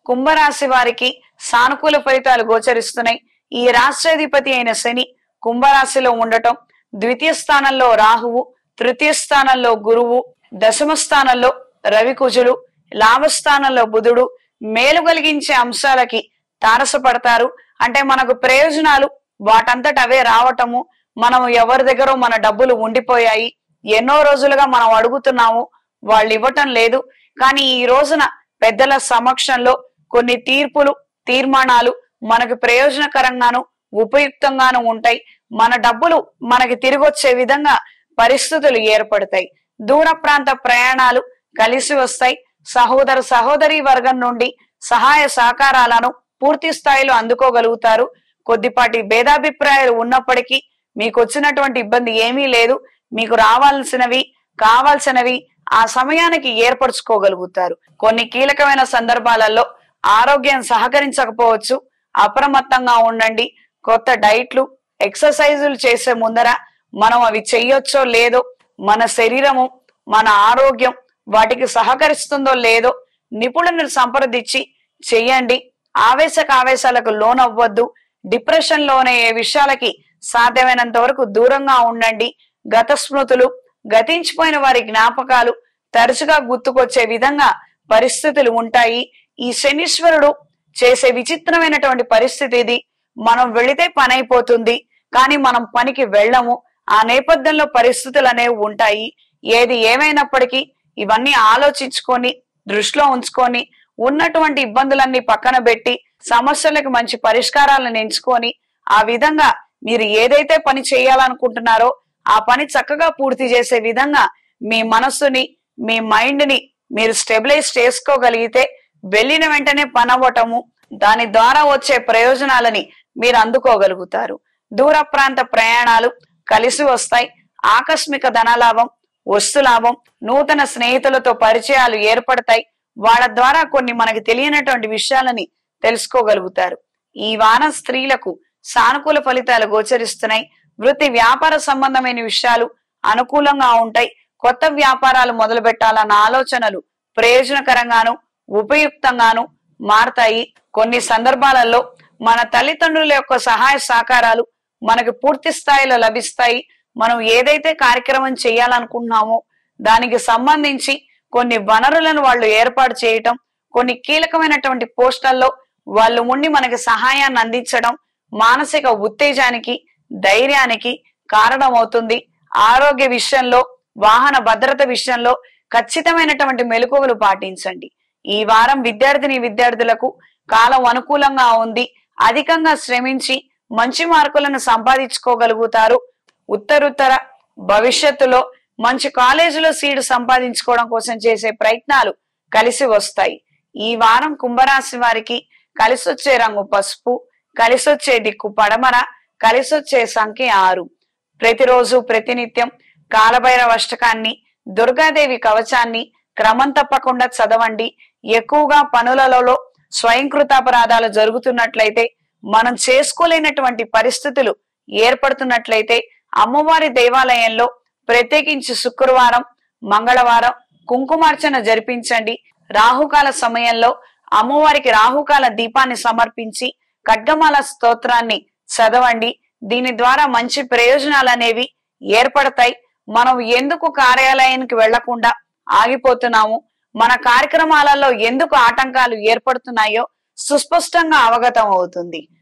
కుంభరాశి వారికి సానుకూల ఫలితాలు గోచరిస్తున్నాయి ఈ రాష్ట్రాధిపతి అయిన శని కుంభరాశిలో ఉండటం ద్వితీయ స్థానంలో రాహువు తృతీయ స్థానంలో గురువు దశమ స్థానంలో రవికుజుడు లాభస్థానంలో బుధుడు మేలు కలిగించే అంశాలకి తారసపడతారు అంటే మనకు ప్రయోజనాలు వాటంతట అవే రావటము మనం ఎవరి దగ్గర మన డబ్బులు ఉండిపోయాయి ఎన్నో రోజులుగా మనం అడుగుతున్నాము వాళ్ళు ఇవ్వటం లేదు కానీ ఈ రోజున పెద్దల సమక్షంలో కొన్ని తీర్పులు తీర్మానాలు మనకు ప్రయోజనకరంగాను ఉపయుక్తంగాను ఉంటాయి మన డబ్బులు మనకి తిరిగి వచ్చే విధంగా పరిస్థితులు ఏర్పడతాయి దూర ప్రాంత ప్రయాణాలు కలిసి వస్తాయి సహోదర సహోదరి వర్గం నుండి సహాయ సహకారాలను పూర్తి స్థాయిలో అందుకోగలుగుతారు కొద్దిపాటి భేదాభిప్రాయాలు ఉన్నప్పటికీ మీకు వచ్చినటువంటి ఇబ్బంది ఏమీ లేదు మీకు రావాల్సినవి కావాల్సినవి ఆ సమయానికి ఏర్పరచుకోగలుగుతారు కొన్ని కీలకమైన సందర్భాలలో ఆరోగ్యం సహకరించకపోవచ్చు అప్రమత్తంగా ఉండండి కొత్త డైట్లు ఎక్సర్సైజులు చేసే ముందర మనం అవి చెయ్యొచ్చో లేదో మన శరీరము మన ఆరోగ్యం వాటికి సహకరిస్తుందో లేదో నిపుణులను సంప్రదించి చెయ్యండి ఆవేశక ఆవేశాలకు లోనవ్వద్దు డిప్రెషన్ లోనే ఏ విషయాలకి సాధ్యమైనంత వరకు దూరంగా ఉండండి గత స్మృతులు గతించిపోయిన వారి జ్ఞాపకాలు తరచుగా గుర్తుకొచ్చే విధంగా పరిస్థితులు ఉంటాయి ఈ శనీశ్వరుడు చేసే విచిత్రమైనటువంటి పరిస్థితి ఇది మనం వెళితే పని అయిపోతుంది కానీ మనం పనికి వెళ్ళము ఆ నేపథ్యంలో పరిస్థితులు అనేవి ఉంటాయి ఏది ఏమైనప్పటికీ ఇవన్నీ ఆలోచించుకొని దృష్టిలో ఉంచుకొని ఉన్నటువంటి ఇబ్బందులన్నీ పక్కన పెట్టి సమస్యలకు మంచి పరిష్కారాలను ఎంచుకొని ఆ విధంగా మీరు ఏదైతే పని చేయాలనుకుంటున్నారో ఆ పని చక్కగా పూర్తి చేసే విధంగా మీ మనస్సుని మీ మైండ్ ని మీరు స్టెబిలైజ్ చేసుకోగలిగితే వెళ్ళిన వెంటనే పని అవ్వటము దాని ద్వారా వచ్చే ప్రయోజనాలని మీరు అందుకోగలుగుతారు దూర ప్రాంత ప్రయాణాలు కలిసి వస్తాయి ఆకస్మిక ధనలాభం వస్తు లాభం నూతన స్నేహితులతో పరిచయాలు ఏర్పడతాయి వాళ్ళ ద్వారా కొన్ని మనకి తెలియనటువంటి విషయాలని తెలుసుకోగలుగుతారు ఈ వారం స్త్రీలకు సానుకూల ఫలితాలు గోచరిస్తున్నాయి వృత్తి వ్యాపార సంబంధమైన విషయాలు అనుకూలంగా ఉంటాయి కొత్త వ్యాపారాలు మొదలు పెట్టాలన్న ఆలోచనలు ప్రయోజనకరంగాను ఉపయుక్తంగాను మారతాయి కొన్ని సందర్భాలలో మన తల్లిదండ్రుల యొక్క సహాయ సహకారాలు మనకి పూర్తి స్థాయిలో లభిస్తాయి మనం ఏదైతే కార్యక్రమం చేయాలనుకుంటున్నామో దానికి సంబంధించి కొన్ని వనరులను వాళ్ళు ఏర్పాటు చేయటం కొన్ని కీలకమైనటువంటి పోస్టుల్లో వాళ్ళు ఉండి మనకి సహాయాన్ని అందించడం మానసిక ఉత్తేజానికి ధైర్యానికి కారణమవుతుంది ఆరోగ్య విషయంలో వాహన భద్రత విషయంలో ఖచ్చితమైనటువంటి మెలకువలు పాటించండి ఈ వారం విద్యార్థిని విద్యార్థులకు కాలం అనుకూలంగా ఉంది అధికంగా శ్రమించి మంచి మార్కులను సంపాదించుకోగలుగుతారు ఉత్తరుత్తర భవిష్యత్తులో మంచి కాలేజీలో సీటు సంపాదించుకోవడం కోసం చేసే ప్రయత్నాలు కలిసి వస్తాయి ఈ వారం కుంభరాశి వారికి కలిసొచ్చే రంగు పసుపు కలిసొచ్చే దిక్కు పడమర కలిసొచ్చే సంఖ్య ఆరు ప్రతిరోజు ప్రతినిత్యం కాలభైరవ అష్టకాన్ని దుర్గాదేవి కవచాన్ని క్రమం తప్పకుండా చదవండి ఎక్కువగా పనులలో స్వయంకృతాపరాధాలు జరుగుతున్నట్లయితే మనం చేసుకోలేనటువంటి పరిస్థితులు ఏర్పడుతున్నట్లయితే అమ్మవారి దేవాలయంలో ప్రత్యేకించి శుక్రవారం మంగళవారం కుంకుమార్చన జరిపించండి రాహుకాల సమయంలో అమ్మవారికి రాహుకాల దీపాన్ని సమర్పించి ఖడ్గమాల స్తోత్రాన్ని చదవండి దీని ద్వారా మంచి ప్రయోజనాలు అనేవి ఏర్పడతాయి మనం ఎందుకు కార్యాలయానికి వెళ్లకుండా ఆగిపోతున్నాము మన కార్యక్రమాలలో ఎందుకు ఆటంకాలు ఏర్పడుతున్నాయో సుస్పష్టంగా అవగతం అవుతుంది